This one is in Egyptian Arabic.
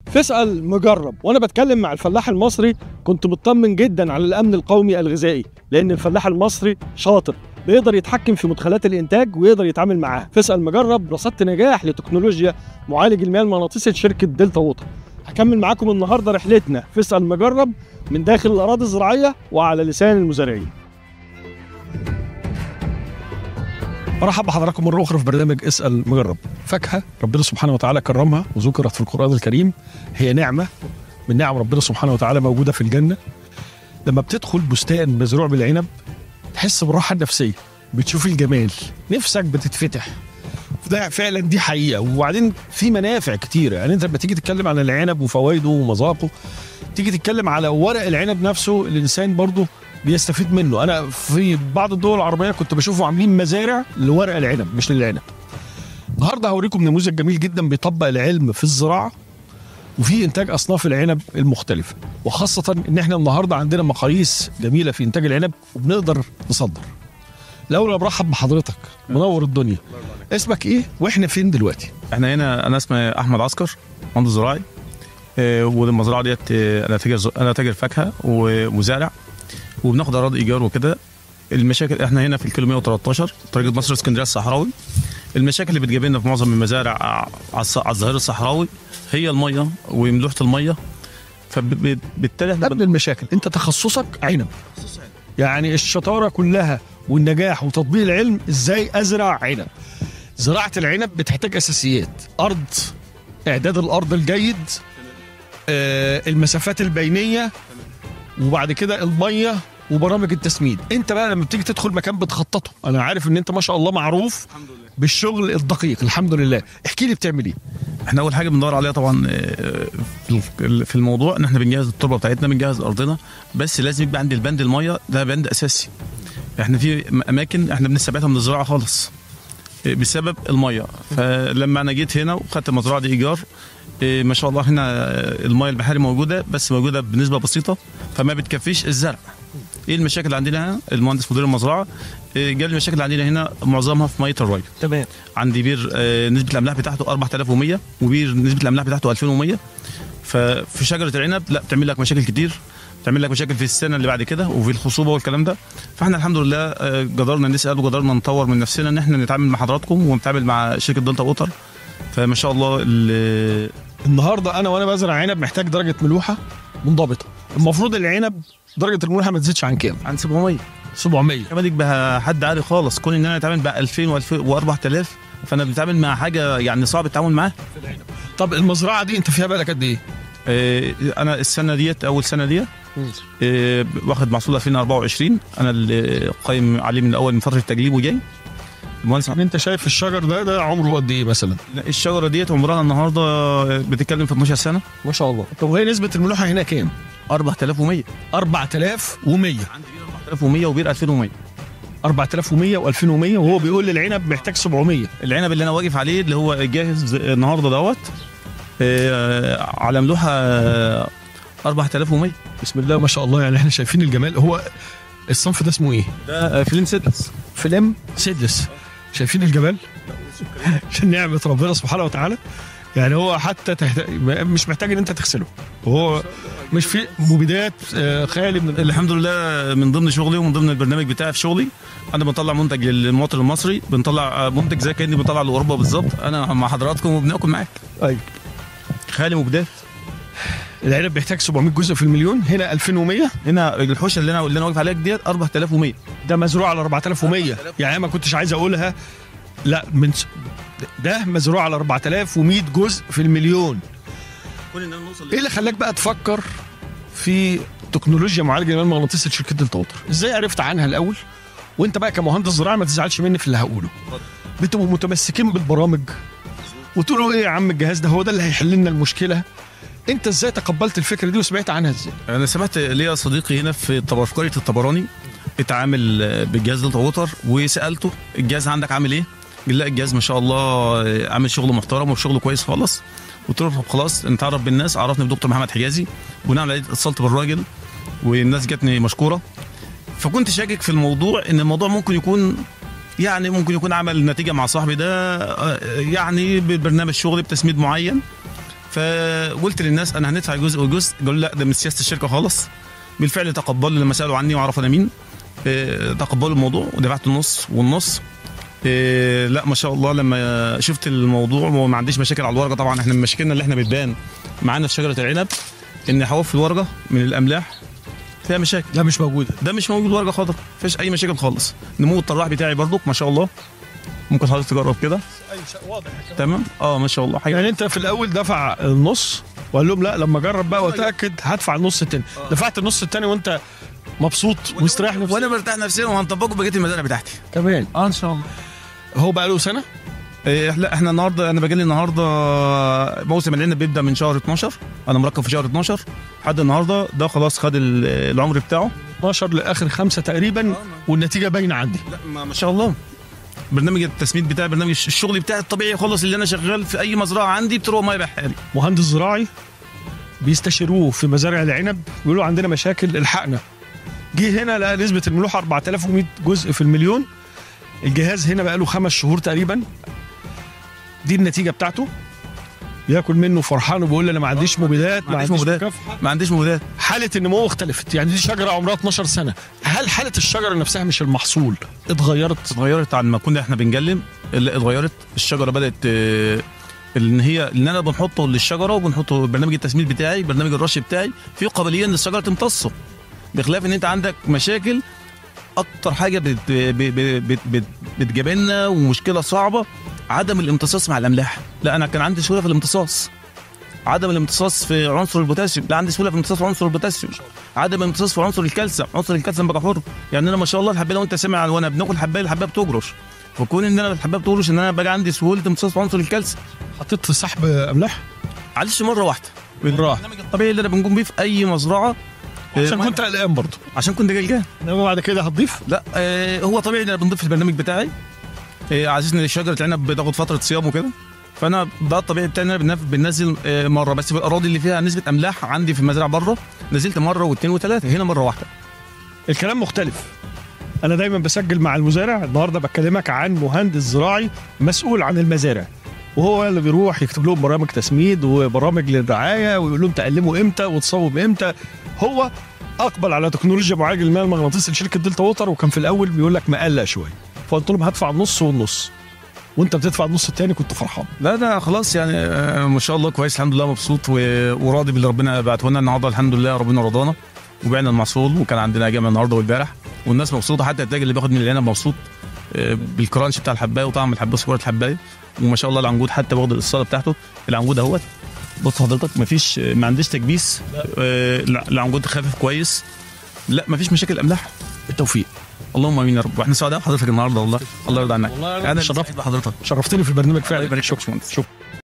فاسأل مجرب وانا بتكلم مع الفلاح المصري كنت مطمن جدا على الامن القومي الغذائي لان الفلاح المصري شاطر بيقدر يتحكم في مدخلات الانتاج ويقدر يتعامل معاها فاسأل مجرب رصدت نجاح لتكنولوجيا معالج المياه المغناطيسي شركة دلتا ووتر هكمل معاكم النهارده رحلتنا فاسأل مجرب من داخل الاراضي الزراعيه وعلى لسان المزارعين مرحبا بحضراتكم مرة أخرى في برنامج اسأل مجرب فاكهة ربنا سبحانه وتعالى كرمها وذكرت في القرآن الكريم هي نعمة من نعم ربنا سبحانه وتعالى موجودة في الجنة لما بتدخل بستان مزروع بالعنب تحس بالراحة النفسية بتشوف الجمال نفسك بتتفتح ده فعلا دي حقيقة وبعدين في منافع كتيرة يعني انت لما تيجي تتكلم عن العنب وفوائده ومذاقه تيجي تتكلم على ورق العنب نفسه الإنسان برضه بيستفيد منه انا في بعض الدول العربيه كنت بشوفه عاملين مزارع لورق العنب مش للعنب النهارده هوريكم نموذج جميل جدا بيطبق العلم في الزراعه وفي انتاج اصناف العنب المختلفه وخاصه ان احنا النهارده عندنا مقاييس جميله في انتاج العنب وبنقدر نصدر الاول برحب بحضرتك منور الدنيا اسمك ايه واحنا فين دلوقتي احنا هنا انا اسمي احمد عسكر مهندس زراعي آه، والمزرعه ديت آه، انا تاجر ز- انا تاجر فاكهه ومزارع وبناخد اراضي ايجار وكده المشاكل احنا هنا في الكيلو 113 طريق مصر اسكندريه الصحراوي المشاكل اللي بتجابلنا في معظم المزارع ع- على الص- على الظهير الصحراوي هي الميه وملوحه الميه فبالتالي احنا قبل المشاكل انت تخصصك عنب يعني الشطاره كلها والنجاح وتطبيق العلم ازاي ازرع عنب زراعه العنب بتحتاج اساسيات ارض اعداد الارض الجيد آه المسافات البينيه وبعد كده الميه وبرامج التسميد انت بقى لما بتيجي تدخل مكان بتخططه انا عارف ان انت ما شاء الله معروف بالشغل الدقيق الحمد لله احكي لي بتعمل ايه احنا اول حاجه بندور عليها طبعا آه، في- في الموضوع ان احنا بنجهز التربه بتاعتنا بنجهز ارضنا بس لازم يبقى عند البند الميه ده بند اساسي احنا في اماكن احنا بنستبعدها من الزراعه خالص آه، بسبب الميه فلما انا جيت هنا وخدت المزرعه دي ايجار آه، ما شاء الله هنا آه، الميه البحري موجوده بس موجوده بنسبه بسيطه فما بتكفيش الزرع ايه المشاكل اللي عندنا هنا المهندس مدير المزرعه آه، قال لي المشاكل اللي عندنا هنا معظمها في ميه الري تمام عندي بير آه، نسبه الاملاح بتاعته 4100 وبير نسبه الاملاح بتاعته 2100 ففي شجره العنب لا بتعمل لك مشاكل كتير بتعمل لك مشاكل في السنه اللي بعد كده وفي الخصوبه والكلام ده فاحنا الحمد لله آه، قدرنا نسال وقدرنا نطور من نفسنا ان احنا نتعامل مع حضراتكم ونتعامل مع شركه دلتا ووتر فما شاء الله ال- النهارده انا وانا بزرع عنب محتاج درجه ملوحه منضبطه المفروض العنب درجه الملوحه ما تزيدش عن كام عن 700 700 كمان يبقى حد عالي خالص كون ان انا اتعامل بقى 2000 و4000 فانا بنتعامل مع حاجه يعني صعب التعامل معاها طب المزرعه دي انت فيها بالك قد ايه آه، انا السنه ديت اول سنه ديت آه، واخد محصول 2024 انا اللي قايم عليه من الاول من فتره التجليب وجاي المهندس يعني انت شايف الشجر ده ده عمره قد ايه مثلا الشجره ديت عمرها النهارده بتتكلم في 12 سنه ما شاء الله طب وهي نسبه الملوحه هنا كام 4100 4100 عندي بير 4100 وبير 2100 4100 و2100 وهو بيقول لي العنب محتاج 700 العنب اللي انا واقف عليه اللي هو جاهز النهارده دوت آه، على ملوحه آه، 4100 بسم الله ما شاء الله يعني احنا شايفين الجمال هو الصنف ده اسمه ايه ده آه، فيلم سدس فيلم سيدلس شايفين الجمال عشان نعمه ربنا سبحانه وتعالى يعني هو حتى تحت... مش محتاج ان انت تغسله وهو مش في مبيدات آه، خالي من الحمد لله من ضمن شغلي ومن ضمن البرنامج بتاعي في شغلي انا بنطلع منتج للمواطن المصري بنطلع منتج زي كاني بنطلع لاوروبا بالظبط انا مع حضراتكم وبناكل معاك ايوه خالي مبدات العنب بيحتاج 700 جزء في المليون هنا 2100 هنا الحوشه اللي انا اللي انا واقف عليها ديت 4100 ده مزروع على 4100 يعني أنا ما كنتش عايز اقولها لا من س- ده مزروع على 4100 جزء في المليون كل ان نوصل ايه اللي خلاك بقى تفكر في تكنولوجيا معالجه المياه المغناطيسي لشركه دلتا ووتر ازاي عرفت عنها الاول وانت بقى كمهندس زراعي ما تزعلش مني في اللي هقوله بتبقوا متمسكين بالبرامج وتقولوا ايه يا عم الجهاز ده هو ده اللي هيحل لنا المشكله انت ازاي تقبلت الفكره دي وسمعت عنها ازاي انا سمعت ليا صديقي هنا في طب- في قريه الطبراني اتعامل آه، بالجهاز دلتا ووتر وسالته الجهاز عندك عامل ايه؟ قال لا الجهاز ما شاء الله آه، عامل شغل محترم وشغل كويس خالص قلت له طب خلاص نتعرف بالناس عرفني بدكتور محمد حجازي بناء على اتصلت بالراجل والناس جاتني مشكوره فكنت شاكك في الموضوع ان الموضوع ممكن يكون يعني ممكن يكون عمل نتيجه مع صاحبي ده آه، يعني ببرنامج شغلي بتسميد معين فقلت للناس انا هندفع جزء وجزء قالوا لا ده من سياسه الشركه خالص بالفعل تقبلوا لما سالوا عني وعرفوا انا مين آه، تقبلوا الموضوع ودفعت النص والنص آه، لا ما شاء الله لما شفت الموضوع وما عنديش مشاكل على الورقه طبعا احنا من مشاكلنا اللي احنا بتبان معانا في شجره العنب ان حواف الورقه من الاملاح فيها مشاكل لا مش موجوده ده مش موجود ورقه خضراء مفيش اي مشاكل خالص نمو الطراح بتاعي برضك ما شاء الله ممكن حضرتك تجرب كده واضح تمام اه ما شاء الله حاجه يعني انت في الاول دفع النص وقال لهم لا لما اجرب بقى واتاكد هدفع النص التاني دفعت النص التاني وانت مبسوط ومستريح نفسيا وانا مرتاح نفسيا وهنطبقه بقيه المزارع بتاعتي كمان اه ان شاء الله هو بقى له سنه إيه لا احنا النهارده انا باجي لي النهارده موسم العنب بيبدا من شهر 12 انا مركب في شهر 12 لحد النهارده ده خلاص خد ال- العمر بتاعه 12 لاخر خمسه تقريبا والنتيجه باينه عندي لا ما, ما شاء الله برنامج التسميد بتاعي برنامج الشغل بتاعي الطبيعي خالص اللي انا شغال في اي مزرعه عندي بتروح ميه بحالي مهندس زراعي بيستشيروه في مزارع العنب بيقولوا عندنا مشاكل الحقنا جه هنا لقى نسبه الملوحه 4100 جزء في المليون الجهاز هنا بقى له خمس شهور تقريبا دي النتيجه بتاعته بياكل منه فرحان وبيقول لي انا ما عنديش مبيدات ما عنديش مبيدات. مكافحة. ما عنديش مبيدات حاله النمو اختلفت يعني دي شجره عمرها 12 سنه هل حاله الشجره نفسها مش المحصول اتغيرت اتغيرت عن ما كنا احنا بنجلم اللي اتغيرت الشجره بدات آه، ان هي ان انا بنحطه للشجره وبنحطه برنامج التسميد بتاعي برنامج الرش بتاعي في قابليه ان الشجره تمتصه بخلاف ان انت عندك مشاكل اكتر حاجه بت بت بت بت بتجابلنا ومشكله صعبه عدم الامتصاص مع الاملاح لا انا كان عندي سهوله في الامتصاص عدم الامتصاص في عنصر البوتاسيوم لا عندي سهوله في الامتصاص في عنصر البوتاسيوم عدم الامتصاص في عنصر الكالسيوم عنصر الكالسيوم بقى حر يعني انا ما شاء الله الحبايه لو انت سامع وانا بناكل حبايه الحبايه بتجرش فكون ان انا الحبايه بتجرش ان انا بقى عندي سهوله امتصاص في عنصر الكالسيوم حطيت سحب املاح معلش مره واحده مره واحدة. البرنامج الطبيعي اللي انا بنقوم بيه في اي مزرعه عشان آه، كنت قلقان برضه عشان كنت جلجان انما بعد كده هتضيف لا آه هو طبيعي ان انا بنضيف في البرنامج بتاعي آه على اساس ان شجره العنب بتاخد فتره صيام وكده فانا ده الطبيعي بتاعي ان انا بنف- بننزل آه مره بس في الاراضي اللي فيها نسبه املاح عندي في المزارع بره نزلت مره واثنين وثلاثه هنا مره واحده الكلام مختلف انا دايما بسجل مع المزارع النهارده بكلمك عن مهندس زراعي مسؤول عن المزارع وهو اللي بيروح يكتب لهم برامج تسميد وبرامج للرعايه ويقول لهم تقلموا امتى وتصوب امتى هو اقبل على تكنولوجيا معالج المياه المغناطيسي لشركه دلتا ووتر وكان في الاول بيقول لك مقلق شويه فقلت لهم هدفع النص والنص وانت بتدفع النص التاني كنت فرحان لا ده خلاص يعني آه ما شاء الله كويس الحمد لله مبسوط و- وراضي باللي ربنا بعته لنا النهارده الحمد لله ربنا رضانا وبعنا المحصول وكان عندنا جامع النهارده والبارح والناس مبسوطه حتى التاجر اللي بياخد من العنب مبسوط آه، بالكرانش بتاع الحبايه وطعم الحبايه وسكر الحبايه وما شاء الله العنجود حتى واخد الصاله بتاعته العنجود اهوت بص حضرتك ما فيش ما عنديش تكبيس آه، العنجود خفيف كويس لا ما فيش مشاكل املاح بالتوفيق اللهم امين يا رب واحنا سعداء بحضرتك النهارده والله الله يرضى عنك والله انا شرفت شرفت بحضرتك شرفتني في البرنامج فعلا الله يبارك فيك يا باشمهندس. شكرا